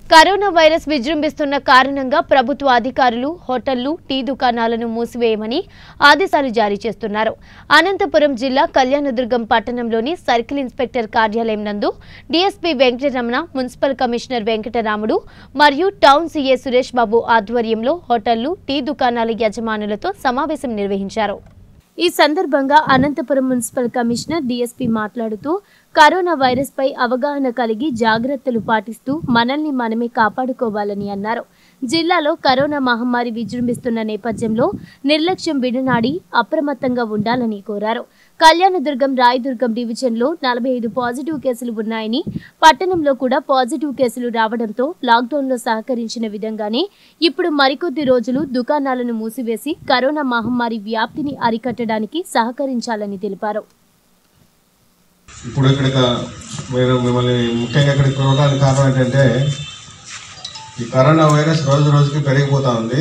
corona virus విజృంభిస్తున్న కారణంగా ప్రభుత్వ అధికారులు హోటళ్లు టీ దుకాణాలను మూసివేయమని ఆదేశాలు జారీ చేస్తున్నారు అనంతపురం జిల్లా కళ్యాణదుర్గం పట్టణంలోని సర్కిల్ ఇన్స్పెక్టర్ కార్యాలయం నందు DSP Venkataramana municipal commissioner Venkataramudu మరియు టౌన్ సీఏ సురేష్ బాబు ఆధ్వర్యంలో హోటళ్లు టీ దుకాణాల యజమానులతో సమావేశం నిర్వహించారు ఈ సందర్భంగా అనంతపురం మున్సిపల్ కమిషనర్ డీఎస్పీ మాట్లాడుతూ కరోనా వైరస్ పై అవగాహన కలిగి జాగ్రత్తలు పాటిస్తూ మనల్ని మనమే కాపాడుకోవాలని అన్నారు జిల్లాలో కరోనా మహమ్మారి విజృంభిస్తున్న నేపథ్యంలో నిర్లక్ష్యం విడనాడి అప్రమత్తంగా ఉండాలని కోరారు కళ్యాణదుర్గం రాయదుర్గం డివిజన్లో నలభై ఐదు పాజిటివ్ కేసులు ఉన్నాయని పట్టణంలో కూడా పాజిటివ్ కేసులు రావడంతో లాక్డౌన్లో సహకరించిన విధంగానే ఇప్పుడు మరికొద్ది రోజులు దుకాణాలను మూసివేసి కరోనా మహమ్మారి వ్యాప్తిని అరికట్టడానికి సహకరించాలని తెలిపారు ఇప్పుడు ఇక్కడికి మీరు మిమ్మల్ని ముఖ్యంగా ఇక్కడికి పిలవడానికి కారణం ఏంటంటే ఈ కరోనా వైరస్ రోజు రోజుకి పెరిగిపోతా ఉంది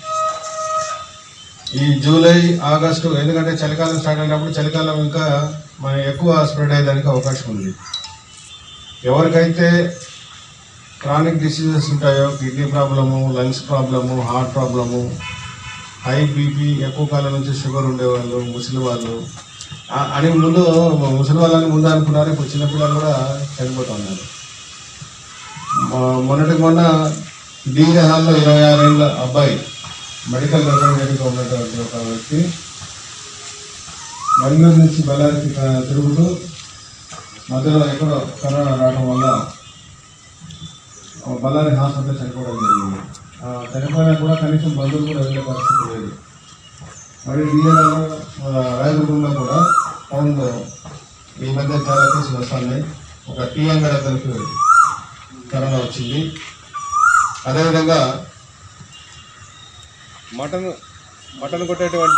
ఈ జూలై ఆగస్టు ఎందుకంటే చలికాలం స్టార్ట్ అయినప్పుడు చలికాలం ఇంకా మన ఎక్కువ స్ప్రెడ్ అయ్యేదానికి అవకాశం ఉంది ఎవరికైతే క్రానిక్ డిసీజెస్ ఉంటాయో kidney problem lungs problem heart problem high BP ఎక్కువ కాలం నుంచి షుగర్ ఉండేవాళ్ళు ముసలి వాళ్ళు ఆ- అని ముందు ముసలి వాళ్ళని ముందు అనుకున్నారు ఇప్పుడు చిన్నపిల్లలు కూడా చనిపోతా ఉన్నారు మొ- మొన్నటికి మొన్న డీజే హాల్లో ఇరవై ఆరేళ్ళ అబ్బాయి మెడికల్ రిప్రజెంటేటివ్గా ఉన్నటువంటి ఒక వ్యక్తి బెంగళూరు నుంచి బళ్ళారికి త- తిరుగుతూ మధ్యలో ఎక్కడో కరోనా రావడం వల్ల ఆ బళ్ళారి హాస్పిటల్ చనిపోవడం జరిగింది ఆ చనిపోయినా కూడా కనీసం బంధువులు కూడా వెళ్ళే పరిస్థితి లేదు మరి డిఎన్ఏలో రాయదుర్గంలో కూడా టౌన్లో ఈ మధ్య చాలా కేసులు వస్తున్నాయి ఒక టీ అంగడి అతనికి కరోనా వచ్చింది అదేవిధంగా మటన్ మటన్ కొట్టేటువంటి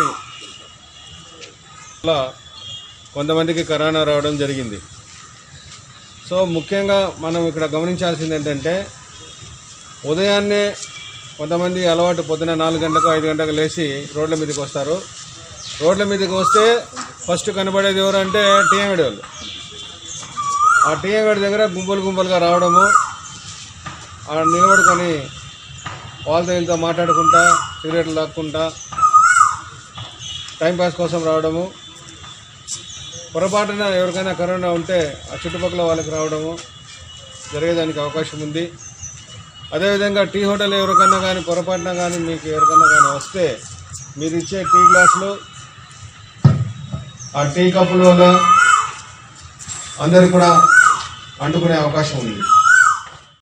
వల్ల కొంతమందికి కరోనా రావడం జరిగింది సో ముఖ్యంగా మనం ఇక్కడ గమనించాల్సింది ఏంటంటే ఉదయాన్నే కొంతమంది అలవాటు పొద్దున నాలుగు గంటలకు ఐదు గంటలకు లేచి రోడ్ల మీదకి వస్తారు రోడ్ల మీదకి వస్తే ఫస్ట్ కనబడేది ఎవరంటే టీఎంగడి వాళ్ళు ఆ టీఎంగడి దగ్గర గుంపులు గుంపులుగా రావడము ఆ నిలబడుకొని వాళ్ళతో వీళ్ళతో మాట్లాడుకుంటా సిగరెట్లు తాక్కుంటా టైంపాస్ కోసం రావడము పొరపాటున ఎవరికైనా కరోనా ఉంటే ఆ చుట్టుపక్కల వాళ్ళకి రావడము జరిగేదానికి అవకాశం ఉంది అదేవిధంగా టీ హోటల్ ఎవరికన్నా కానీ పొరపాటున కానీ మీకు ఎవరికన్నా కానీ వస్తే మీరు ఇచ్చే టీ గ్లాసులు ఆ టీ కప్పుల వల్ల అందరికి కూడా అంటుకునే అవకాశం ఉంది